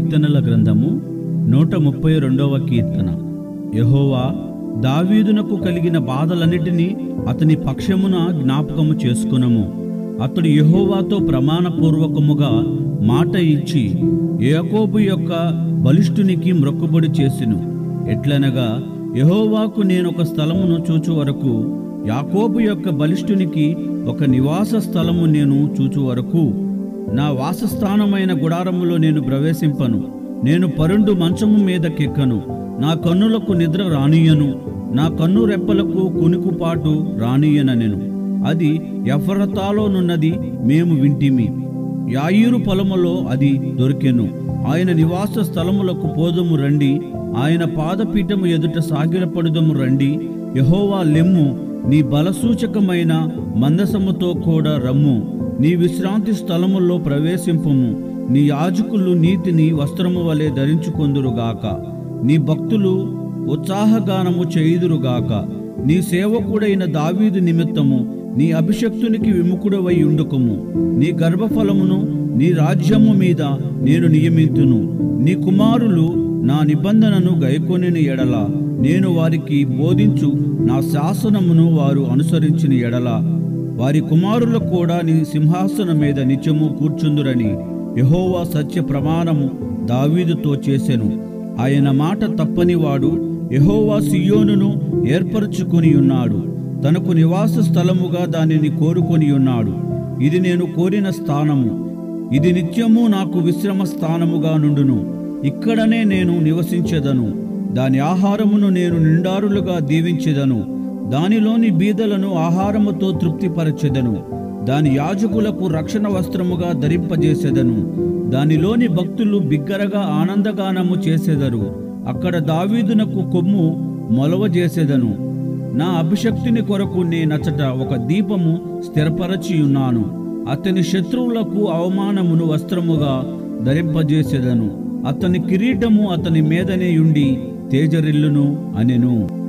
కీర్తనల గ్రంథము నూట ముప్పై రెండవ కీర్తన యహోవా దావీదునకు కలిగిన బాధలన్నిటినీ అతని పక్షమున జ్ఞాపకము చేసుకునము అతడు యెహోవాతో ప్రమాణపూర్వకముగా మాట ఇచ్చి యాకోబు యొక్క బలిష్ఠునికి మ్రొక్కుబడి చేసెను ఎట్లనగా యెహోవాకు నేను ఒక స్థలమును చూచు వరకు యాకోబు యొక్క బలిష్ఠునికి ఒక నివాస స్థలము నేను చూచు వరకు నా వాసస్థానమైన గుడారములో నేను ప్రవేశింపను నేను పరుండు మంచము మీదకెక్కను నా కన్నులకు నిద్ర రానియను నా కన్ను రెప్పలకు కునుకుపాటు రానియననెను అది ఎఫరతాలోనున్నది మేము వింటిమి యాయూరు పొలములో అది దొరికెను ఆయన నివాస స్థలములకు పోదము రండి ఆయన పాదపీఠము ఎదుట సాగిలపడుదము రండి యహోవా లెమ్ము నీ బలసూచకమైన మందసముతో కూడా రమ్ము నీ విశ్రాంతి స్థలముల్లో ప్రవేశింపము నీ యాజకులు నీతిని వస్త్రము వలె ధరించుకొందురుగాక నీ భక్తులు ఉత్సాహగానము చేయుదురుగాక నీ సేవకుడైన దావీదు నిమిత్తము నీ అభిషక్తునికి విముఖుడవై ఉండుకము నీ గర్భఫలమును నీ రాజ్యము మీద నేను నియమింతును నీ కుమారులు నా నిబంధనను గైకొనిన ఎడల నేను వారికి బోధించు నా శాసనమును వారు అనుసరించిన ఎడల వారి కుమారులు కూడా నీ సింహాసనం మీద నిత్యము కూర్చుందురని యహోవా సత్య ప్రమాణము దావీదుతో చేసెను ఆయన మాట తప్పనివాడు యహోవా సియోనును ఏర్పరచుకుని ఉన్నాడు తనకు నివాస స్థలముగా దానిని కోరుకొని ఉన్నాడు ఇది నేను కోరిన స్థానము ఇది నిత్యము నాకు విశ్రమ స్థానముగా నుండును ఇక్కడనే నేను నివసించెదను దాని ఆహారమును నేను నిండారులుగా దీవించెదను దానిలోని బీదలను ఆహారముతో తృప్తిపరచెదను దాని యాజకులకు రక్షణ వస్త్రముగా ధరింపజేసెదను దానిలోని భక్తులు బిగ్గరగా ఆనందగానము చేసెదరు అక్కడ దావీదునకు కొమ్ము మొలవజేసెదను నా అభిషక్తిని కొరకు నేనచ్చట ఒక దీపము స్థిరపరచి ఉన్నాను అతని శత్రువులకు అవమానమును వస్త్రముగా ధరింపజేసెదను అతని కిరీటము అతని మీదనే ఉండి తేజరిల్లును అనెను